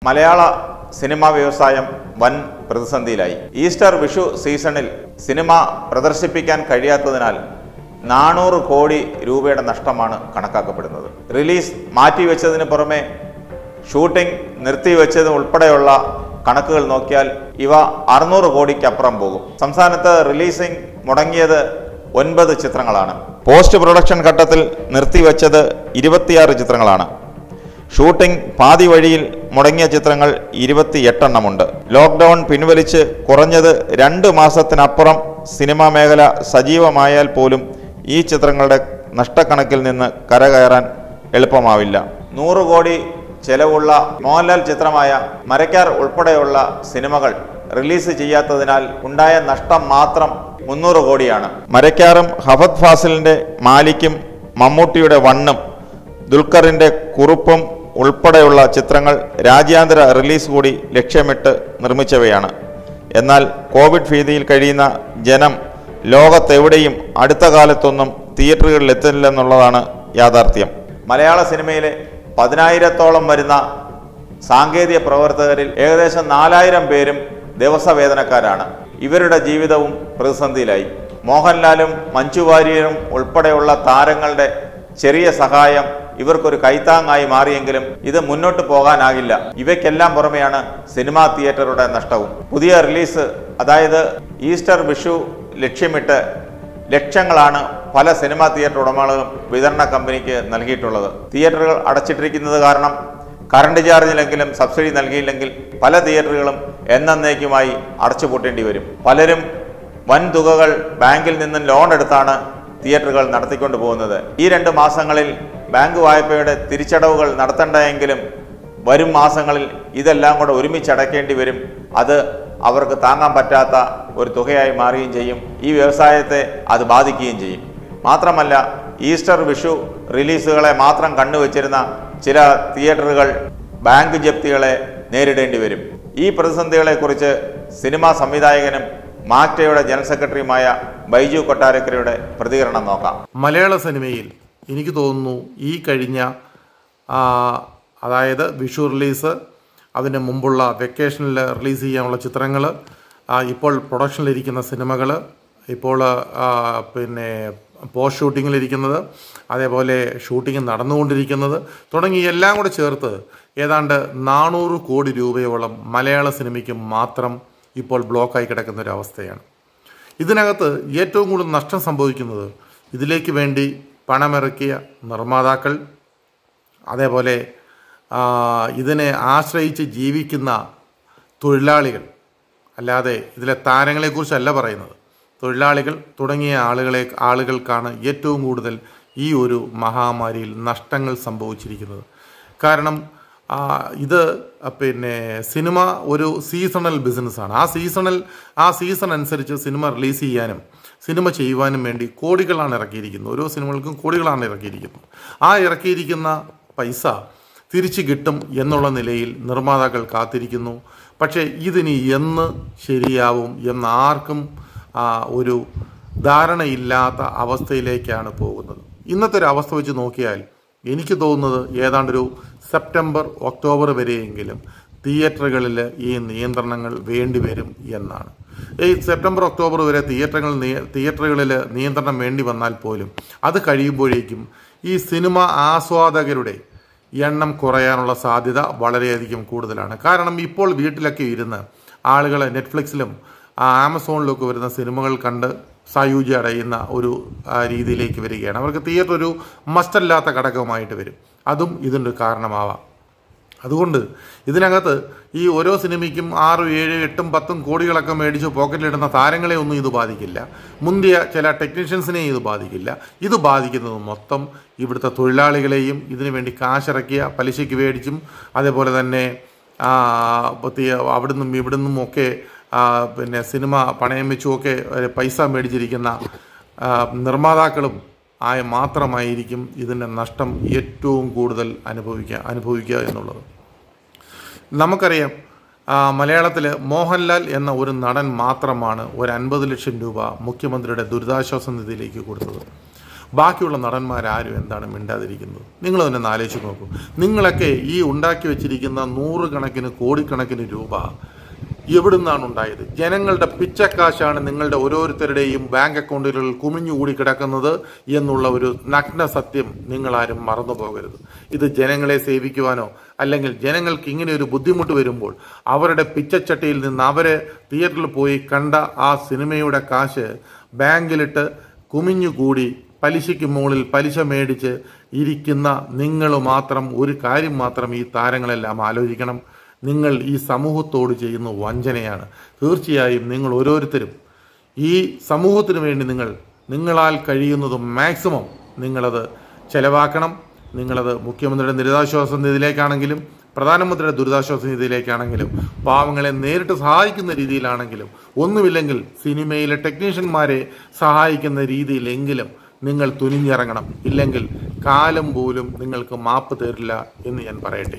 മലയാള സിനിമാ വ്യവസായം വൻ പ്രതിസന്ധിയിലായി ഈസ്റ്റർ വിഷു സീസണിൽ സിനിമ പ്രദർശിപ്പിക്കാൻ കഴിയാത്തതിനാൽ നാനൂറ് കോടി രൂപയുടെ നഷ്ടമാണ് കണക്കാക്കപ്പെടുന്നത് റിലീസ് മാറ്റിവെച്ചതിന് പുറമെ ഷൂട്ടിംഗ് നിർത്തിവെച്ചത് ഉൾപ്പെടെയുള്ള കണക്കുകൾ നോക്കിയാൽ ഇവ അറുന്നൂറ് കോടിക്കപ്പുറം പോകും സംസ്ഥാനത്ത് റിലീസിംഗ് മുടങ്ങിയത് ഒൻപത് ചിത്രങ്ങളാണ് പോസ്റ്റ് പ്രൊഡക്ഷൻ ഘട്ടത്തിൽ നിർത്തിവെച്ചത് ഇരുപത്തിയാറ് ചിത്രങ്ങളാണ് ഷൂട്ടിംഗ് പാതി വഴിയിൽ മുടങ്ങിയ ചിത്രങ്ങൾ ഇരുപത്തിയെട്ടെണ്ണമുണ്ട് ലോക്ക്ഡൗൺ പിൻവലിച്ച് കുറഞ്ഞത് രണ്ട് മാസത്തിനപ്പുറം സിനിമാ മേഖല സജീവമായാൽ പോലും ഈ ചിത്രങ്ങളുടെ നഷ്ടക്കണക്കിൽ നിന്ന് കരകയറാൻ എളുപ്പമാവില്ല നൂറ് കോടി ചെലവുള്ള മോഹൻലാൽ ചിത്രമായ മരക്കാർ ഉൾപ്പെടെയുള്ള സിനിമകൾ റിലീസ് ചെയ്യാത്തതിനാൽ ഉണ്ടായ നഷ്ടം മാത്രം മുന്നൂറ് കോടിയാണ് മരക്കാറും ഹഫത് ഫാസിലിന്റെ മാലിക്കും മമ്മൂട്ടിയുടെ വണ്ണും ദുൽഖറിന്റെ കുറുപ്പും ഉൾപ്പെടെയുള്ള ചിത്രങ്ങൾ രാജ്യാന്തര റിലീസ് കൂടി ലക്ഷ്യമിട്ട് നിർമ്മിച്ചവയാണ് എന്നാൽ കോവിഡ് ഭീതിയിൽ കഴിയുന്ന ജനം ലോകത്തെവിടെയും അടുത്ത കാലത്തൊന്നും തിയേറ്ററുകളിൽ എത്തില്ലെന്നുള്ളതാണ് യാഥാർത്ഥ്യം മലയാള സിനിമയിലെ പതിനായിരത്തോളം വരുന്ന സാങ്കേതിക പ്രവർത്തകരിൽ ഏകദേശം നാലായിരം പേരും ദിവസവേതനക്കാരാണ് ഇവരുടെ ജീവിതവും പ്രതിസന്ധിയിലായി മോഹൻലാലും മഞ്ജു വാര്യരും ഉൾപ്പെടെയുള്ള താരങ്ങളുടെ ചെറിയ സഹായം ഇവർക്കൊരു കൈത്താങ്ങായി മാറിയെങ്കിലും ഇത് മുന്നോട്ട് പോകാനാകില്ല ഇവയ്ക്കെല്ലാം പുറമെയാണ് സിനിമാ തിയേറ്ററുടെ നഷ്ടവും പുതിയ റിലീസ് അതായത് ഈസ്റ്റർ വിഷു ലക്ഷ്യമിട്ട് ലക്ഷങ്ങളാണ് പല സിനിമാ തിയേറ്റർ ഉടമകളും വിതരണ കമ്പനിക്ക് നൽകിയിട്ടുള്ളത് തിയേറ്ററുകൾ അടച്ചിട്ടിരിക്കുന്നത് കാരണം കറണ്ട് ചാർജിലെങ്കിലും സബ്സിഡി നൽകിയില്ലെങ്കിൽ പല തിയേറ്ററുകളും എന്നേക്കുമായി അടച്ചുപൂട്ടേണ്ടി വരും പലരും വൻ തുകകൾ ബാങ്കിൽ നിന്നും ലോൺ എടുത്താണ് തിയേറ്ററുകൾ നടത്തിക്കൊണ്ടു പോകുന്നത് ഈ രണ്ട് മാസങ്ങളിൽ ബാങ്ക് വായ്പയുടെ തിരിച്ചടവുകൾ നടത്തേണ്ടതെങ്കിലും വരും മാസങ്ങളിൽ ഇതെല്ലാം കൂടെ ഒരുമിച്ച് അടയ്ക്കേണ്ടി വരും അത് അവർക്ക് താങ്ങാൻ പറ്റാത്ത ഒരു തുകയായി മാറുകയും ചെയ്യും ഈ വ്യവസായത്തെ അത് ബാധിക്കുകയും ചെയ്യും മാത്രമല്ല ഈസ്റ്റർ വിഷു റിലീസുകളെ മാത്രം കണ്ണുവച്ചിരുന്ന ചില തിയേറ്ററുകൾ ബാങ്ക് ജപ്തികളെ നേരിടേണ്ടി വരും ഈ പ്രതിസന്ധികളെക്കുറിച്ച് സിനിമാ സംവിധായകനും മാക്ടയുടെ ജനറൽ സെക്രട്ടറിയുമായ ബൈജു കൊട്ടാരക്കരയുടെ പ്രതികരണം നോക്കാം മലയാള സിനിമയിൽ എനിക്ക് തോന്നുന്നു ഈ കഴിഞ്ഞ ആ, അതായത് വിഷു റിലീസ് അതിന് മുമ്പുള്ള വെക്കേഷനിൽ റിലീസ് ചെയ്യാനുള്ള ചിത്രങ്ങൾ ഇപ്പോൾ പ്രൊഡക്ഷനിലിരിക്കുന്ന സിനിമകൾ ഇപ്പോൾ ആ, പിന്നെ പോസ്റ്റ് ഷൂട്ടിങ്ങിലിരിക്കുന്നത് അതേപോലെ ഷൂട്ടിംഗ് നടന്നുകൊണ്ടിരിക്കുന്നത് തുടങ്ങി എല്ലാം കൂടെ ചേർത്ത് ഏതാണ്ട് നാനൂറ് കോടി രൂപയോളം മലയാള സിനിമയ്ക്ക് മാത്രം ഇപ്പോൾ ബ്ലോക്കായി കിടക്കുന്ന ഒരു അവസ്ഥയാണ് ഇതിനകത്ത് ഏറ്റവും കൂടുതൽ നഷ്ടം സംഭവിക്കുന്നത് ഇതിലേക്ക് വേണ്ടി പണമിറക്കിയ നിർമ്മാതാക്കൾ അതേപോലെ ആ, ഇതിനെ ആശ്രയിച്ച് ജീവിക്കുന്ന തൊഴിലാളികൾ അല്ലാതെ ഇതിലെ താരങ്ങളെക്കുറിച്ചല്ല പറയുന്നത് തൊഴിലാളികൾ തുടങ്ങിയ ആളുകളെ ആളുകൾക്കാണ് ഏറ്റവും കൂടുതൽ ഈ ഒരു മഹാമാരിയിൽ നഷ്ടങ്ങൾ സംഭവിച്ചിരിക്കുന്നത് കാരണം ആ, ഇത് പിന്നെ സിനിമ ഒരു സീസണൽ ബിസിനസ്സാണ് ആ സീസണൽ ആ സീസൺ അനുസരിച്ച് സിനിമ റിലീസ് ചെയ്യാനും സിനിമ ചെയ്യുവാനും വേണ്ടി കോടികളാണ് ഇറക്കിയിരിക്കുന്നത് ഓരോ സിനിമകൾക്കും കോടികളാണ് ഇറക്കിയിരിക്കുന്നത് ആ ഇറക്കിയിരിക്കുന്ന പൈസ തിരിച്ചു കിട്ടും എന്നുള്ള നിലയിൽ നിർമ്മാതാക്കൾ കാത്തിരിക്കുന്നു പക്ഷേ ഇതിനി എന്ന് ശരിയാവും എന്ന് ആർക്കും ആ, ഒരു ധാരണയില്ലാത്ത അവസ്ഥയിലേക്കാണ് പോകുന്നത് ഇന്നത്തെ ഒരു അവസ്ഥ വെച്ച് നോക്കിയാൽ എനിക്ക് തോന്നുന്നത് ഏതാണ്ടൊരു സെപ്റ്റംബർ ഒക്ടോബർ വരെയെങ്കിലും തിയേറ്ററുകളിൽ ഈ നിയന്ത്രണങ്ങൾ വേണ്ടിവരും എന്നാണ് ഈ സെപ്റ്റംബർ ഒക്ടോബർ വരെ തിയേറ്ററുകൾ തിയേറ്ററുകളിൽ നിയന്ത്രണം വേണ്ടി വന്നാൽ പോലും അത് കഴിയുമ്പോഴേക്കും ഈ സിനിമ ആസ്വാദകരുടെ എണ്ണം കുറയാനുള്ള സാധ്യത വളരെയധികം കൂടുതലാണ് കാരണം ഇപ്പോൾ വീട്ടിലൊക്കെ ഇരുന്ന് ആളുകൾ നെറ്റ്ഫ്ലിക്സിലും ആ, ആമസോണിലൊക്കെ വരുന്ന സിനിമകൾ കണ്ട് സായുജ്യ അടയുന്ന ഒരു ആ, രീതിയിലേക്ക് വരികയാണ് അവർക്ക് തിയേറ്റർ ഒരു മസ്റ്റല്ലാത്ത ഘടകമായിട്ട് വരും അതും ഇതിൻ്റെ ഒരു കാരണമാവാം അതുകൊണ്ട് ഇതിനകത്ത് ഈ ഓരോ സിനിമയ്ക്കും ആറും ഏഴ് എട്ടും പത്തും കോടികളൊക്കെ മേടിച്ച് പോക്കറ്റിലിടുന്ന താരങ്ങളെ ഒന്നും ഇത് ബാധിക്കില്ല മുന്തിയ ചില ടെക്നീഷ്യൻസിനെ ഇത് ബാധിക്കില്ല ഇത് ബാധിക്കുന്നത് മൊത്തം ഇവിടുത്തെ തൊഴിലാളികളെയും ഇതിനു വേണ്ടി കാശിറക്കിയ പലിശയ്ക്ക് മേടിച്ചും അതേപോലെ തന്നെ ആ, പത്തിയ അവിടുന്നും ഇവിടുന്നും ഒക്കെ ആ, പിന്നെ സിനിമ പണയം വെച്ചുമൊക്കെ ഏ, പൈസ മേടിച്ചിരിക്കുന്ന ആ, നിർമ്മാതാക്കളും ആയ മാത്രമായിരിക്കും ഇതിൻ്റെ നഷ്ടം ഏറ്റവും കൂടുതൽ അനുഭവിക്കുക അനുഭവിക്കുക എന്നുള്ളത് നമുക്കറിയാം മലയാളത്തിൽ മോഹൻലാൽ എന്ന ഒരു നടൻ മാത്രമാണ് ഒരു അൻപത് ലക്ഷം രൂപ മുഖ്യമന്ത്രിയുടെ ദുരിതാശ്വാസ നിധിയിലേക്ക് കൊടുത്തത് ബാക്കിയുള്ള നടന്മാരാരും എന്താണ് മിണ്ടാതിരിക്കുന്നത് നിങ്ങൾ തന്നെ ഒന്ന് ആലോചിച്ച് നോക്കൂ നിങ്ങളൊക്കെ ഈ ഉണ്ടാക്കി വെച്ചിരിക്കുന്ന നൂറുകണക്കിന് കോടിക്കണക്കിന് രൂപ എവിടുന്നാണ് ഉണ്ടായത് ജനങ്ങളുടെ പിച്ചക്കാശാണ് നിങ്ങളുടെ ഓരോരുത്തരുടെയും ബാങ്ക് അക്കൗണ്ടുകളിൽ കുമിഞ്ഞുകൂടി കിടക്കുന്നത് എന്നുള്ള ഒരു നഗ്ന സത്യം നിങ്ങളാരും മറന്നു പോകരുത് ഇത് ജനങ്ങളെ സേവിക്കുവാനോ അല്ലെങ്കിൽ ജനങ്ങൾക്ക് ഇങ്ങനെ ഒരു ബുദ്ധിമുട്ട് വരുമ്പോൾ അവരുടെ പിച്ചച്ചട്ടിയിൽ നിന്ന് അവരെ തിയേറ്ററിൽ പോയി കണ്ട ആ സിനിമയുടെ കാശ് ബാങ്കിലിട്ട് കുമിഞ്ഞുകൂടി പലിശയ്ക്ക് മുകളിൽ പലിശ മേടിച്ച് ഇരിക്കുന്ന നിങ്ങൾ മാത്രം ഒരു കാര്യം മാത്രം ഈ താരങ്ങളെല്ലാം ആലോചിക്കണം നിങ്ങൾ ഈ സമൂഹത്തോട് ചെയ്യുന്ന വഞ്ചനയാണ് തീർച്ചയായും നിങ്ങൾ ഓരോരുത്തരും ഈ സമൂഹത്തിന് വേണ്ടി നിങ്ങൾ നിങ്ങളാൽ കഴിയുന്നത് മാക്സിമം നിങ്ങളത് ചെലവാക്കണം നിങ്ങളത് മുഖ്യമന്ത്രിയുടെ ദുരിതാശ്വാസ നിധിയിലേക്കാണെങ്കിലും പ്രധാനമന്ത്രിയുടെ ദുരിതാശ്വാസ നിധിയിലേക്കാണെങ്കിലും പാവങ്ങളെ നേരിട്ട് സഹായിക്കുന്ന രീതിയിലാണെങ്കിലും ഒന്നുമില്ലെങ്കിൽ സിനിമയിലെ ടെക്നീഷ്യന്മാരെ സഹായിക്കുന്ന രീതിയിലെങ്കിലും നിങ്ങൾ തുനിഞ്ഞിറങ്ങണം ഇല്ലെങ്കിൽ കാലം പോലും നിങ്ങൾക്ക് മാപ്പ് തരില്ല എന്ന് ഞാൻ പറയട്ടെ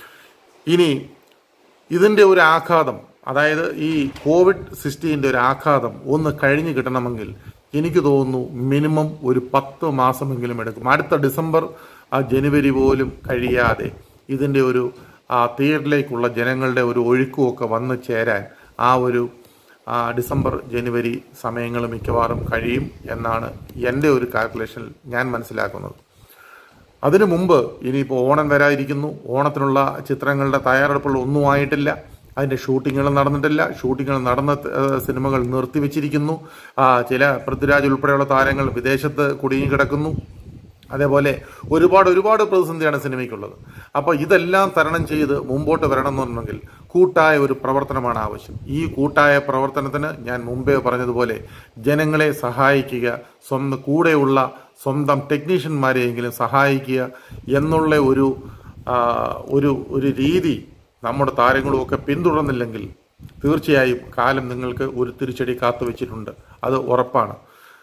ഇനി ഇതിൻ്റെ ഒരു ആഘാതം അതായത് ഈ കോവിഡ് സിക്സ്റ്റീൻ്റെ ഒരു ആഘാതം ഒന്ന് കഴിഞ്ഞ് കിട്ടണമെങ്കിൽ എനിക്ക് തോന്നുന്നു മിനിമം ഒരു പത്ത് മാസമെങ്കിലും എടുക്കും അടുത്ത ഡിസംബർ ആ ജനുവരി പോലും കഴിയാതെ ഇതിൻ്റെ ഒരു ആ തിയേറ്ററിലേക്കുള്ള ജനങ്ങളുടെ ഒരു ഒഴുക്കുമൊക്കെ വന്ന് ചേരാൻ ആ ഒരു ആ, ഡിസംബർ ജനുവരി സമയങ്ങൾ മിക്കവാറും കഴിയും എന്നാണ് എൻ്റെ ഒരു കാൽക്കുലേഷനിൽ ഞാൻ മനസ്സിലാക്കുന്നത് അതിനു മുമ്പ് ഇനിയിപ്പോൾ ഓണം വരാതിരിക്കുന്നു ഓണത്തിനുള്ള ചിത്രങ്ങളുടെ തയ്യാറെടുപ്പുകൾ ഒന്നും ആയിട്ടില്ല അതിൻ്റെ ഷൂട്ടിങ്ങുകൾ നടന്നിട്ടില്ല ഷൂട്ടിങ്ങുകൾ നടന്ന ഏഹ്, സിനിമകൾ നിർത്തിവെച്ചിരിക്കുന്നു ആ, ചില പൃഥ്വിരാജ് ഉൾപ്പെടെയുള്ള താരങ്ങൾ വിദേശത്ത് കുടുങ്ങി കിടക്കുന്നു അതേപോലെ ഒരുപാട് ഒരുപാട് പ്രതിസന്ധിയാണ് സിനിമയ്ക്കുള്ളത് അപ്പോൾ ഇതെല്ലാം തരണം ചെയ്ത് മുമ്പോട്ട് വരണം എന്നുണ്ടെങ്കിൽ കൂട്ടായ ഒരു പ്രവർത്തനമാണ് ആവശ്യം ഈ കൂട്ടായ പ്രവർത്തനത്തിന് ഞാൻ മുമ്പേ പറഞ്ഞതുപോലെ ജനങ്ങളെ സഹായിക്കുക സ്വന്തം കൂടെയുള്ള സ്വന്തം ടെക്നീഷ്യന്മാരെയെങ്കിലും സഹായിക്കുക എന്നുള്ള ഒരു ആ, ഒരു ഒരു രീതി നമ്മുടെ താരങ്ങളുമൊക്കെ പിന്തുടർന്നില്ലെങ്കിൽ തീർച്ചയായും കാലം നിങ്ങൾക്ക് ഒരു തിരിച്ചടി കാത്തു വെച്ചിട്ടുണ്ട് അത് ഉറപ്പാണ്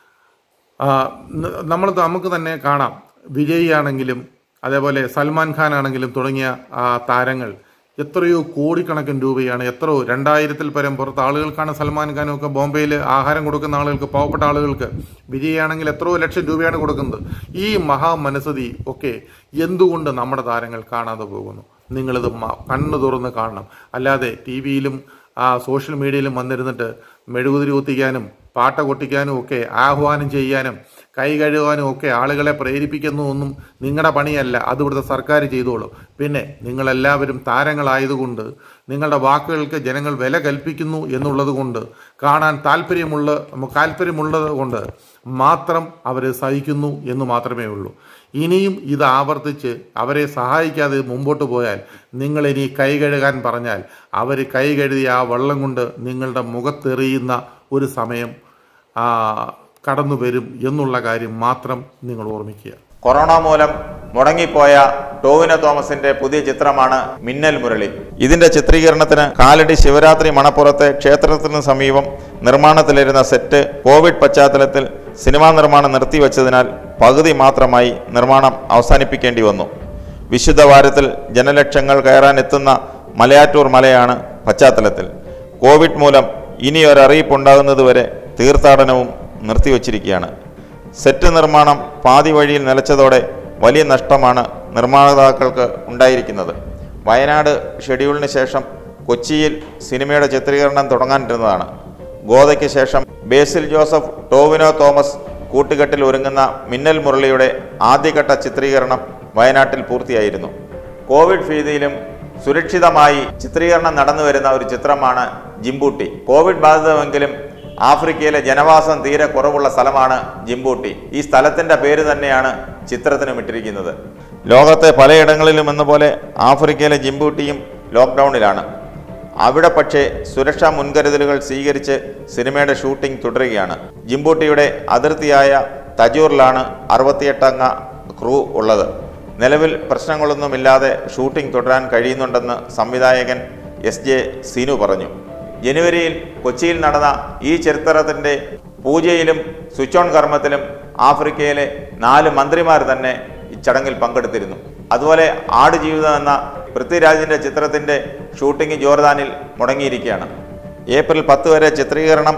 നമ്മൾ നമുക്ക് തന്നെ കാണാം വിജയ് ആണെങ്കിലും അതേപോലെ സൽമാൻ ഖാൻ ആണെങ്കിലും തുടങ്ങിയ ആ, താരങ്ങൾ എത്രയോ കോടിക്കണക്കിന് രൂപയാണ് എത്രയോ രണ്ടായിരത്തിൽ പരം പുറത്ത് ആളുകൾക്കാണ് സൽമാൻ ഖാനും ഒക്കെ ബോംബെയിൽ ആഹാരം കൊടുക്കുന്ന ആളുകൾക്ക് പാവപ്പെട്ട ആളുകൾക്ക് വിജയ് ആണെങ്കിൽ എത്രയോ ലക്ഷം രൂപയാണ് കൊടുക്കുന്നത് ഈ മഹാമനസ്സതി ഒക്കെ എന്തുകൊണ്ട് നമ്മുടെ താരങ്ങൾ കാണാതെ പോകുന്നു നിങ്ങളിത് മ- കണ്ണ് തുറന്ന് കാണണം അല്ലാതെ ടി വിയിലും ആ സോഷ്യൽ മീഡിയയിലും വന്നിരുന്നിട്ട് മെഴുകുതിരി കുത്തിക്കാനും പാട്ട കൊട്ടിക്കാനും ഒക്കെ ആഹ്വാനം ചെയ്യാനും കൈ കഴുകാനും ഒക്കെ ആളുകളെ പ്രേരിപ്പിക്കുന്നു ഒന്നും നിങ്ങളുടെ പണിയല്ല അത് ഇവിടുത്തെ സർക്കാർ ചെയ്തോളൂ പിന്നെ നിങ്ങളെല്ലാവരും താരങ്ങളായതുകൊണ്ട് നിങ്ങളുടെ വാക്കുകൾക്ക് ജനങ്ങൾ വില കൽപ്പിക്കുന്നു എന്നുള്ളത് കൊണ്ട് കാണാൻ താല്പര്യമുള്ള താല്പര്യമുള്ളത് കൊണ്ട് മാത്രം അവർ സഹിക്കുന്നു എന്ന് മാത്രമേ ഉള്ളൂ ഇനിയും ഇത് ആവർത്തിച്ച് അവരെ സഹായിക്കാതെ മുമ്പോട്ട് പോയാൽ നിങ്ങൾ ഇനി കൈ കഴുകാൻ പറഞ്ഞാൽ അവർ കൈ കഴുകിയ ആ വെള്ളം കൊണ്ട് നിങ്ങളുടെ മുഖത്തെറിയുന്ന ഒരു സമയം ആ, കടന്നു വരും എന്നുള്ള കാര്യം മാത്രം നിങ്ങൾ ഓർമ്മിക്കുക കൊറോണ മൂലം മുടങ്ങിപ്പോയ ടോവിനോ തോമസിന്റെ പുതിയ ചിത്രമാണ് മിന്നൽ മുരളി ഇതിന്റെ ചിത്രീകരണത്തിന് കാലടി ശിവരാത്രി മണപ്പുറത്തെ ക്ഷേത്രത്തിന് സമീപം നിർമ്മാണത്തിലിരുന്ന സെറ്റ് കോവിഡ് പശ്ചാത്തലത്തിൽ സിനിമാ നിർമ്മാണം നിർത്തിവെച്ചതിനാൽ പകുതി മാത്രമായി നിർമ്മാണം അവസാനിപ്പിക്കേണ്ടി വന്നു വിശുദ്ധ വാരത്തിൽ ജനലക്ഷങ്ങൾ കയറാനെത്തുന്ന മലയാറ്റൂർ മലയാണ് പശ്ചാത്തലത്തിൽ കോവിഡ് മൂലം ഇനി ഒരറിയിപ്പുണ്ടാകുന്നതുവരെ തീർത്ഥാടനവും നിർത്തിവച്ചിരിക്കുകയാണ് സെറ്റ് നിർമ്മാണം പാതി വഴിയിൽ നിലച്ചതോടെ വലിയ നഷ്ടമാണ് നിർമ്മാതാക്കൾക്ക് ഉണ്ടായിരിക്കുന്നത് വയനാട് ഷെഡ്യൂളിന് ശേഷം കൊച്ചിയിൽ സിനിമയുടെ ചിത്രീകരണം തുടങ്ങാനിരുന്നതാണ് ഗോതയ്ക്ക് ശേഷം ബേസിൽ ജോസഫ് ടോവിനോ തോമസ് കൂട്ടുകെട്ടിൽ ഒരുങ്ങുന്ന മിന്നൽ മുരളിയുടെ ആദ്യഘട്ട ചിത്രീകരണം വയനാട്ടിൽ പൂർത്തിയായിരുന്നു കോവിഡ് ഭീതിയിലും സുരക്ഷിതമായി ചിത്രീകരണം നടന്നു വരുന്ന ഒരു ചിത്രമാണ് ജിംബൂട്ടി കോവിഡ് ബാധിതമെങ്കിലും ആഫ്രിക്കയിലെ ജനവാസം തീരെ കുറവുള്ള സ്ഥലമാണ് ജിംബൂട്ടി ഈ സ്ഥലത്തിന്റെ പേര് തന്നെയാണ് ചിത്രത്തിനും ഇട്ടിരിക്കുന്നത് ലോകത്തെ പലയിടങ്ങളിലും എന്ന പോലെ ആഫ്രിക്കയിലെ ജിംബൂട്ടിയും ലോക്ക്ഡൗണിലാണ് അവിടെ പക്ഷേ സുരക്ഷാ മുൻകരുതലുകൾ സ്വീകരിച്ച് സിനിമയുടെ ഷൂട്ടിംഗ് തുടരുകയാണ് ജിംബൂട്ടിയുടെ അതിർത്തിയായ തജൂറിലാണ് അറുപത്തിയെട്ടംഗ ക്രൂ ഉള്ളത് നിലവിൽ പ്രശ്നങ്ങളൊന്നുമില്ലാതെ ഷൂട്ടിംഗ് തുടരാൻ കഴിയുന്നുണ്ടെന്ന് സംവിധായകൻ എസ് ജെ സീനു പറഞ്ഞു ജനുവരിയിൽ കൊച്ചിയിൽ നടന്ന ഈ ചരിത്രത്തിൻ്റെ പൂജയിലും സ്വിച്ച് ഓൺ കർമ്മത്തിലും ആഫ്രിക്കയിലെ നാല് മന്ത്രിമാർ തന്നെ ഈ ചടങ്ങിൽ പങ്കെടുത്തിരുന്നു അതുപോലെ ആടുജീവിതം എന്ന പൃഥ്വിരാജിൻ്റെ ചിത്രത്തിൻ്റെ ഷൂട്ടിംഗ് ജോർദാനിൽ മുടങ്ങിയിരിക്കുകയാണ് ഏപ്രിൽ പത്ത് വരെ ചിത്രീകരണം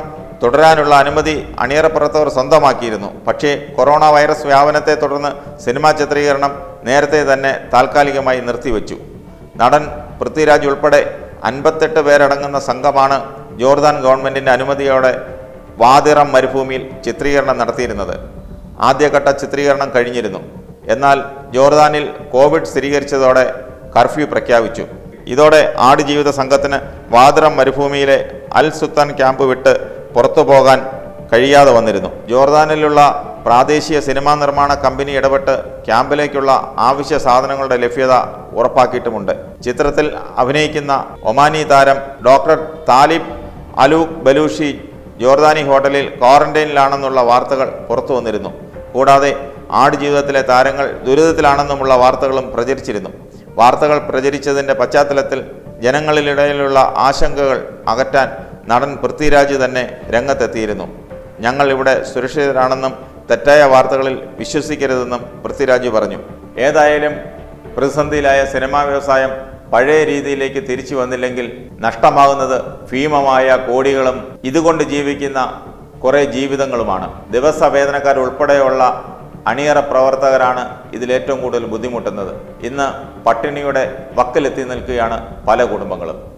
തുടരാനുള്ള അനുമതി അണിയറ പ്രവർത്തകർ സ്വന്തമാക്കിയിരുന്നു പക്ഷേ കൊറോണ വൈറസ് വ്യാപനത്തെ തുടർന്ന് സിനിമാ ചിത്രീകരണം നേരത്തെ തന്നെ താൽക്കാലികമായി നിർത്തിവെച്ചു നടൻ പൃഥ്വിരാജ് ഉൾപ്പെടെ അൻപത്തെട്ട് പേരടങ്ങുന്ന സംഘമാണ് ജോർദാൻ ഗവൺമെൻറ്റിൻ്റെ അനുമതിയോടെ വാതിറം മരുഭൂമിയിൽ ചിത്രീകരണം നടത്തിയിരുന്നത് ആദ്യഘട്ട ചിത്രീകരണം കഴിഞ്ഞിരുന്നു എന്നാൽ ജോർദാനിൽ കോവിഡ് സ്ഥിരീകരിച്ചതോടെ കർഫ്യൂ പ്രഖ്യാപിച്ചു ഇതോടെ ആടുജീവിത സംഘത്തിന് വാതിറം മരുഭൂമിയിലെ അൽ സുത്താൻ ക്യാമ്പ് വിട്ട് പുറത്തു പോകാൻ കഴിയാതെ വന്നിരുന്നു ജോർദാനിലുള്ള പ്രാദേശിക സിനിമാ നിർമ്മാണ കമ്പനി ഇടപെട്ട് ക്യാമ്പിലേക്കുള്ള ആവശ്യ സാധനങ്ങളുടെ ലഭ്യത ഉറപ്പാക്കിയിട്ടുമുണ്ട് ചിത്രത്തിൽ അഭിനയിക്കുന്ന ഒമാനി താരം ഡോക്ടർ താലിബ് അലൂഖ് ബലൂഷി ജോർദാനി ഹോട്ടലിൽ ക്വാറന്റൈനിലാണെന്നുള്ള വാർത്തകൾ പുറത്തു വന്നിരുന്നു കൂടാതെ ആടുജീവിതത്തിലെ താരങ്ങൾ ദുരിതത്തിലാണെന്നുമുള്ള വാർത്തകളും പ്രചരിച്ചിരുന്നു വാർത്തകൾ പ്രചരിച്ചതിൻ്റെ പശ്ചാത്തലത്തിൽ ജനങ്ങളിലിടയിലുള്ള ആശങ്കകൾ അകറ്റാൻ നടൻ പൃഥ്വിരാജ് തന്നെ രംഗത്തെത്തിയിരുന്നു ഞങ്ങൾ ഇവിടെ സുരക്ഷിതരാണെന്നും തെറ്റായ വാർത്തകളിൽ വിശ്വസിക്കരുതെന്നും പൃഥ്വിരാജ് പറഞ്ഞു ഏതായാലും പ്രതിസന്ധിയിലായ സിനിമാ വ്യവസായം പഴയ രീതിയിലേക്ക് തിരിച്ചു വന്നില്ലെങ്കിൽ നഷ്ടമാകുന്നത് ഭീമമായ കോടികളും ഇതുകൊണ്ട് ജീവിക്കുന്ന കുറേ ജീവിതങ്ങളുമാണ് ദിവസ വേതനക്കാർ ഉൾപ്പെടെയുള്ള അണിയറ പ്രവർത്തകരാണ് ഇതിലേറ്റവും കൂടുതൽ ബുദ്ധിമുട്ടുന്നത് ഇന്ന് പട്ടിണിയുടെ വക്കിലെത്തി നിൽക്കുകയാണ് പല കുടുംബങ്ങളും